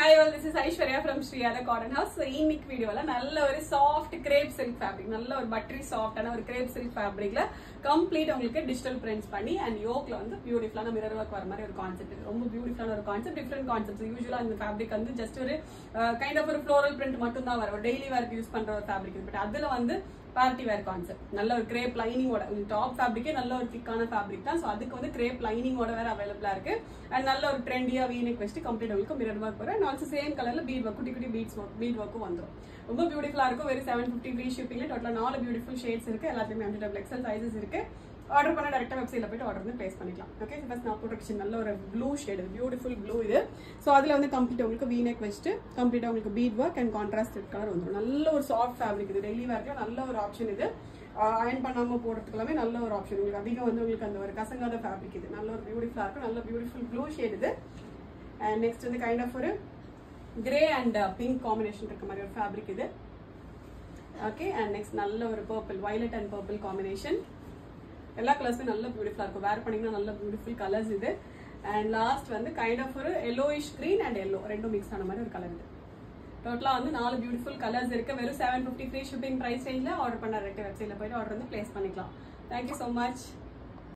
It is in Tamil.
hi all this is Aishwarya from Sriyatha cotton house so இன்னைக்கு வீடியோல நல்ல ஒரு சாஃப்ட் கிரேப் சில்க் ஃபேப்ரிக் நல்ல ஒரு பட்டரி சாஃப்டான ஒரு கிரேப் சில்க் ஃபேப்ரிக்ல கம்ப்ளீட் உங்களுக்கு டிஜிட்டல் பிரிண்ட்ஸ் பண்ணி அண்ட் யோக்ல வந்து பியூட்டிஃபுல்லான மிரர் ஒர்க் வர மாதிரி ஒரு கான்செப்ட் ரொம்ப பியூட்டிஃபுல்லான ஒரு கான்செப்ட் டிஃப்ரெண்ட் கான்செப்ட் யூஸ்வலா இந்த ஃபேப்ரிக் வந்து ஜஸ்ட் ஒரு கைண்ட் ஆஃப் ஒரு ஃப்ளோரல் பிரிண்ட் மட்டும் தான் வரும் டெய்லி வேர்க்கு யூஸ் பண்ற ஒரு ஃபேப்ரிக் பட் அதுல வந்து பார்ட்டி வேர் கான்செப்ட் நல்ல ஒரு கிரேப் லைனிங்கோட டாப் ஃபேப்ரிக்கே நல்ல ஒரு திக்கான ஃபேப்ரிக் தான் ஸோ அதுக்கு வந்து கிரேப் லைனிங்கோட வேற அவைலபிளா இருக்கு அண்ட் நல்ல ஒரு ட்ரெண்டியா வீனெக் வச்சுட்டு கம்ப்ளீட் உங்களுக்கு மிரர் ஒர்க் வரும் அண்ட் ஆல்சோ சேம் கலர்ல பீட் ஒர்க் குட்டி குட்டி பீட்ஸ் ஒர்க் பீட் ஒர்க்கும் வந்துடும் ரொம்ப பியூட்டிஃபுல்லா இருக்கும் வெறும் செவன் ஃபிஃப்டி ஃப்ரீ ஷிப்பிங்ல டோட்டலா நாலு பியூட்டிஃபுல் ஷேட்ஸ் இருக்கு எல்லாத்துலயுமே அஞ்சு டபுள் எக்ஸல் சைஸஸ் இருக்கு ஆர்டர் பண்ண டேரக்டா வெப்சைட்ல போயிட்டு ஆர்டர் வந்து பிளேஸ் பண்ணிக்கலாம் ஓகே ஃபர்ஸ்ட் நான் ப்ரொடக்ஷன் நல்ல ஒரு ப்ளூ ஷேடு பியூட்டிஃபுல் ப்ளூ இது ஸோ அதுல வந்து கம்ப்ளீட் உங்களுக்கு வீனெக் வச்சுட்டு கம்ப்ளீட்டா உங்களுக்கு bead work and contrast colour வந்துடும் நல்ல ஒரு சாஃப்ட் ஃபேப்ரிக் இது டெய்லி வேர்க்ல நல்ல ஒரு ஆப்ஷன் இது அயன் பண்ணாம போடுறதுக்கு எல்லாமே நல்ல ஒரு ஆப்ஷன் உங்களுக்கு அதிகம் வந்து உங்களுக்கு அந்த ஒரு கசங்காத ஃபேப்ரிக் இது நல்ல ஒரு பியூட்டிஃபுல்லா இருக்கும் நல்ல பியூட்டிஃபுல் ப்ளூ ஷேட் இது அண்ட் நெக்ஸ்ட் வந்து கைண்ட் ஆஃப் ஒரு கிரே அண்ட் பிங்க் காம்பினேஷன் இருக்க மாதிரி ஒரு ஃபேப்ரிக் இது ஓகே அண்ட் நெக்ஸ்ட் நல்ல ஒரு purple violet and purple combination எல்லா கலர்ஸுமே நல்ல பியூட்டிஃபுல்லா இருக்கும் வேர் பண்ணீங்கன்னா நல்ல பியூட்டிஃபுல் கலர்ஸ் இது அண்ட் லாஸ்ட் வந்து கைண்ட் ஆஃப் ஒரு எல்லோயிஷ் green அண்ட் எல்லோ ரெண்டும் மிக்ஸ் ஆன மாதிரி ஒரு கலர் இது டோட்டலா வந்து நாலு பியூட்டிஃபுல் கலர்ஸ் இருக்கு வெறும் seven fifty free shipping price ரேஞ்சில் ஆர்டர் பண்ண ரெண்டு வெப்சைட்ல போயிட்டு ஆர்டர் வந்து பிளேஸ் பண்ணிக்கலாம் தேங்க்யூ ஸோ மச்